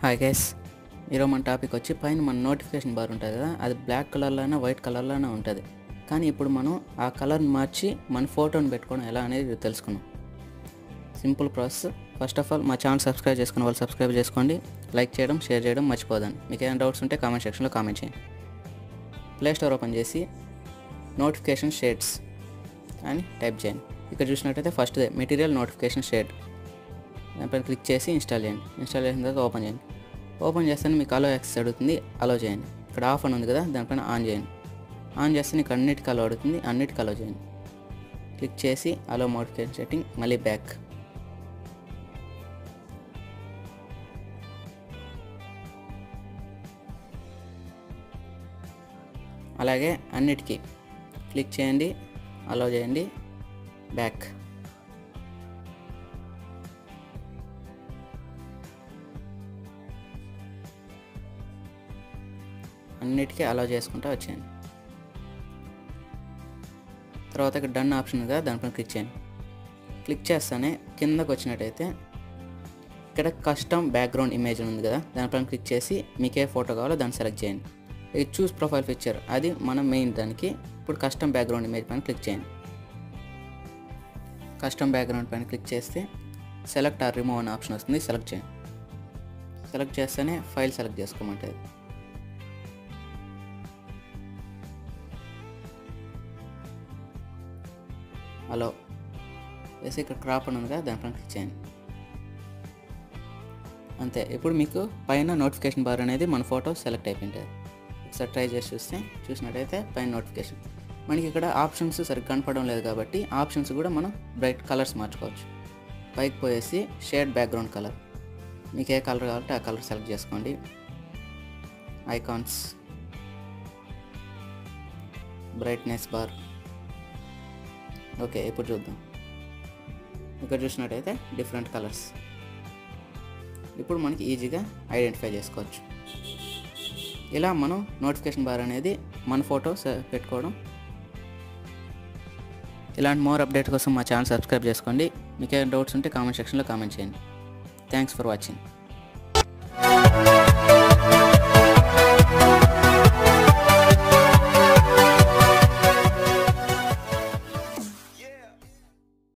hi guys ఈరోజు మన topic వచ్చి పైన మన నోటిఫికేషన్ బార్ ఉంటుంది కదా అది బ్లాక్ కలర్లోనే వైట్ కలర్లోనే ఉంటుంది కానీ ఇప్పుడు మనం ఆ కలర్ని మార్చి మన ఫోటోని పెట్టుకోవడం ఎలా అనేది తెలుసుకున్నాం simple process first of all మా ఛానల్ సబ్స్క్రైబ్ చేసుకున్న వాళ్ళు సబ్స్క్రైబ్ చేసుకోండి లైక్ చేయడం షేర్ చేయడం మర్చిపోదండి మీకు ఏమైనా డౌట్స్ ఉంటే కామెంట్ సెక్షన్లో కామెంట్ చేయండి ప్లే స్టోర్ ఓపెన్ చేసి నోటిఫికేషన్ షేడ్స్ అని టైప్ చేయండి ఇక్కడ చూసినట్టయితే ఫస్ట్ మెటీరియల్ నోటిఫికేషన్ షేడ్ దానిపైన క్లిక్ చేసి ఇన్స్టాల్ చేయండి ఇన్స్టాల్ చేసిన తర్వాత ఓపెన్ చేయండి ఓపెన్ చేస్తే మీకు అలో యాక్సెస్ అడుగుతుంది అలో చేయండి ఇక్కడ ఆఫ్ అని ఉంది కదా దానిపైన ఆన్ చేయండి ఆన్ చేస్తే నీకు అన్నిటికీ అలో అడుగుతుంది అన్నిటికీ అలో చేయండి క్లిక్ చేసి అలో మోడిఫికేషన్ సెట్టింగ్ మళ్ళీ బ్యాక్ అలాగే అన్నిటికీ క్లిక్ చేయండి అలో చేయండి బ్యాక్ అన్నిటికీ అలో చేసుకుంటూ వచ్చేయండి తర్వాత ఇక్కడ డన్ ఆప్షన్ ఉంది కదా దానిపైన క్లిక్ చేయండి క్లిక్ చేస్తానే కిందకు వచ్చినట్టయితే ఇక్కడ కస్టమ్ బ్యాక్గ్రౌండ్ ఇమేజ్ ఉంది కదా దానిపైన క్లిక్ చేసి మీకు ఏ ఫోటో కావాలో దాన్ని సెలెక్ట్ చేయండి ఇది చూస్ ప్రొఫైల్ పిక్చర్ అది మన మెయిన్ దానికి ఇప్పుడు కస్టమ్ బ్యాక్గ్రౌండ్ ఇమేజ్ పైన క్లిక్ చేయండి కస్టమ్ బ్యాక్గ్రౌండ్ పైన క్లిక్ చేస్తే సెలెక్ట్ ఆర్ రిమూవ్ అనే ఆప్షన్ వస్తుంది సెలెక్ట్ చేయండి సెలెక్ట్ చేస్తేనే ఫైల్ సెలెక్ట్ చేసుకోమంటుంది హలో వేసి ఇక్కడ క్రాప్ అని ఉంది కదా దానిపైన క్లిక్ చేయండి అంతే ఇప్పుడు మీకు పైన నోటిఫికేషన్ బార్ అనేది మన ఫోటో సెలెక్ట్ అయిపోయింటుంది ఒకసారి ట్రై చేసి చూస్తే చూసినట్టయితే పైన నోటిఫికేషన్ మనకి ఇక్కడ ఆప్షన్స్ సరిగ్గా కనపడడం లేదు కాబట్టి ఆప్షన్స్ కూడా మనం బ్రైట్ కలర్స్ మార్చుకోవచ్చు పైకి పోయేసి షేడ్ బ్యాక్గ్రౌండ్ కలర్ మీకు ఏ కలర్ కావాలంటే ఆ కలర్ సెలెక్ట్ చేసుకోండి ఐకాన్స్ బ్రైట్నెస్ బార్ ఓకే ఇప్పుడు చూద్దాం ఇక్కడ చూసినట్టయితే డిఫరెంట్ కలర్స్ ఇప్పుడు మనకి ఈజీగా ఐడెంటిఫై చేసుకోవచ్చు ఇలా మనం నోటిఫికేషన్ బార్ అనేది మన ఫోటో పెట్టుకోవడం ఇలాంటి మోర్ అప్డేట్ కోసం మా ఛానల్ సబ్స్క్రైబ్ చేసుకోండి మీకు ఏమైనా డౌట్స్ ఉంటే కామెంట్ సెక్షన్లో కామెంట్ చేయండి థ్యాంక్స్ ఫర్ వాచింగ్